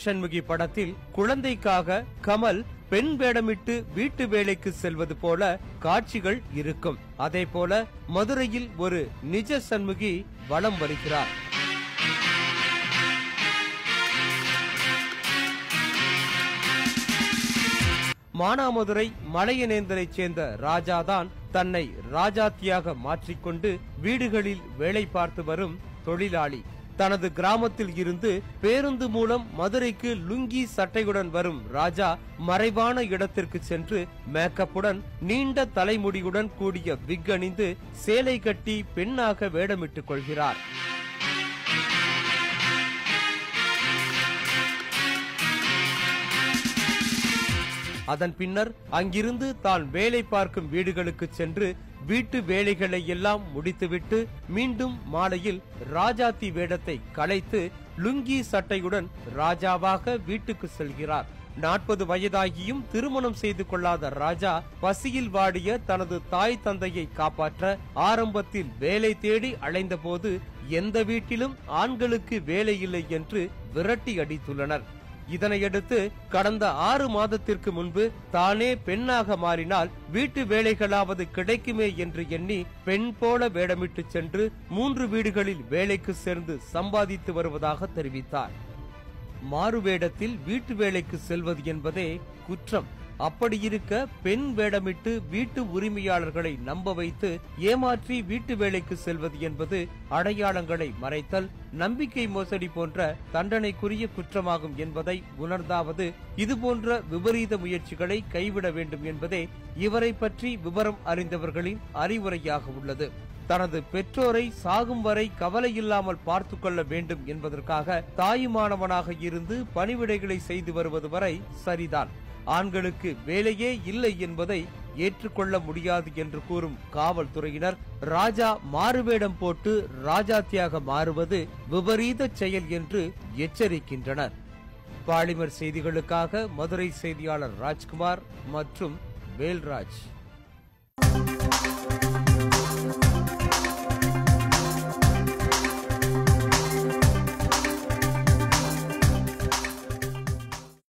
சண்முகி படத்தில் குழந்தைக்காக கமல் பெண் வேடமிட்டு வீட்டு வேலைக்கு செல்வது போல காட்சிகள் இருக்கும் அதே போல மதுரையில் ஒரு நிஜ சண்முகி வலம் வருகிறார் மானாமதுரை மலையனேந்தரைச் சேர்ந்த ராஜாதான் தன்னை ராஜாத்தியாக மாற்றிக்கொண்டு வீடுகளில் வேலை பார்த்து வரும் தொழிலாளி தனது கிராமத்தில் இருந்து பேருந்து மூலம் மதுரைக்கு லுங்கி சட்டையுடன் வரும் ராஜா மறைவான இடத்திற்கு சென்று மேக்கப்புடன் நீண்ட தலைமுடியுடன் கூடிய விக் அணிந்து சேலை கட்டி பெண்ணாக வேடமிட்டுக் கொள்கிறார் அதன் பின்னர் அங்கிருந்து தான் வேலை பார்க்கும் வீடுகளுக்கு சென்று வீட்டு வேலைகளை எல்லாம் முடித்துவிட்டு மீண்டும் மாலையில் ராஜாத்தி வேடத்தை களைத்து லுங்கி சட்டையுடன் ராஜாவாக வீட்டுக்கு செல்கிறார் நாற்பது வயதாகியும் திருமணம் செய்து கொள்ளாத ராஜா பசியில் வாடிய தனது தாய் தந்தையை காப்பாற்ற ஆரம்பத்தில் வேலை தேடி அலைந்தபோது எந்த வீட்டிலும் ஆண்களுக்கு வேலை இல்லை என்று விரட்டி அடித்துள்ளனர் இதனையடுத்து கடந்த ஆறு மாதத்திற்கு முன்பு தானே பெண்ணாக மாறினால் வீட்டு வேலைகளாவது கிடைக்குமே என்று எண்ணி பெண் போல வேடமிட்டு சென்று மூன்று வீடுகளில் வேலைக்கு சேர்ந்து சம்பாதித்து வருவதாக தெரிவித்தார் மாறுவேடத்தில் வீட்டு வேலைக்கு செல்வது என்பதே குற்றம் அப்படி இருக்க பெண் வேடமிட்டு வீட்டு உரிமையாளர்களை நம்ப வைத்து ஏமாற்றி வீட்டு வேலைக்கு செல்வது என்பது அடையாளங்களை மறைத்தல் நம்பிக்கை மோசடி போன்ற தண்டனைக்குரிய குற்றமாகும் என்பதை உணர்ந்தாவது இதுபோன்ற விபரீத முயற்சிகளை கைவிட வேண்டும் என்பதே இவரை பற்றி விவரம் அறிந்தவர்களின் அறிவுரையாக உள்ளது தனது பெற்றோரை சாகும் வரை கவலை இல்லாமல் பார்த்து கொள்ள வேண்டும் என்பதற்காக தாயுமானவனாக இருந்து பணிவிடைகளை செய்து வருவது வரை சரிதான் ஆண்களுக்கு வேலையே இல்லை என்பதை ஏற்றுக்கொள்ள முடியாது என்று கூறும் காவல்துறையினர் ராஜா மாறுவேடம் போட்டு ராஜாத்தியாக மாறுவது விபரீத செயல் என்று எச்சரிக்கின்றனர் பாலிமர் செய்திகளுக்காக மதுரை செய்தியாளர் ராஜ்குமார் மற்றும் வேல்ராஜ்